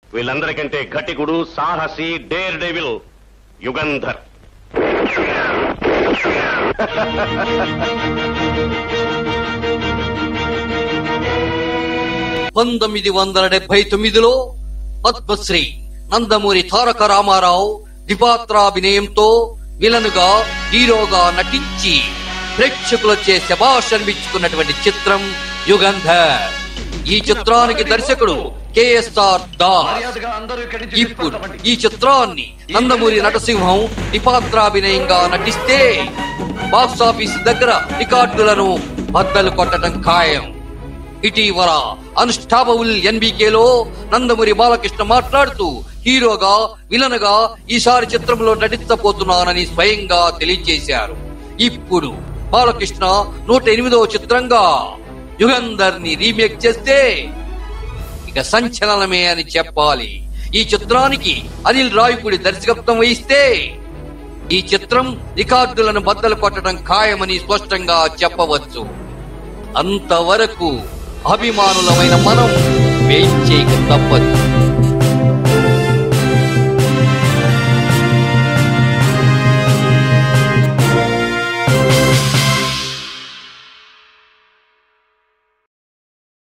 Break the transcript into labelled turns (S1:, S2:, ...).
S1: వీళ్ళందరికంటే ఘటికుడు సాహసి daredevil Yugandhar
S2: పంతొమ్మిది వందల డెబ్బై తొమ్మిదిలో పద్మశ్రీ నందమూరి తారక రామారావు ద్విపాత్రాభినయంతో విలనుగా హీరోగా నటించి ప్రేక్షకులచే శబాష్ అనిపించుకున్నటువంటి చిత్రం యుగంధర్ ఈ చిత్రానికి దర్శకుడు కేఎస్ఆర్ దాస్ ఇప్పుడు ఈ చిత్రాన్ని నందమూరి నటసింహం ద్విపాత్రాభినయంగా నటిస్తే బాక్స్ ఆఫీస్ దగ్గర రికార్డులను బద్దలు కొట్టడం ఖాయం ఇటీవల అన్స్టాపబుల్ ఎన్బికేలో నందమూరి బాలకృష్ణ మాట్లాడుతూ హీరోగా విలన్ గా ఈసారి చిత్రంలో నటించబోతున్నానని స్వయంగా తెలియజేశారు ఇప్పుడు బాలకృష్ణ నూట ఎనిమిదవ చిత్రంగా యుగంధర్ ని రీమేక్ చేస్తే ఇక సంచలనమే అని చెప్పాలి ఈ చిత్రానికి అనిల్ రావిపూడి దర్శకత్వం వహిస్తే ఈ చిత్రం రికార్డులను బద్దలు కొట్టడం ఖాయమని స్పష్టంగా చెప్పవచ్చు అంతవరకు అభిమానులమైన మనం వేయించేక తప్పదు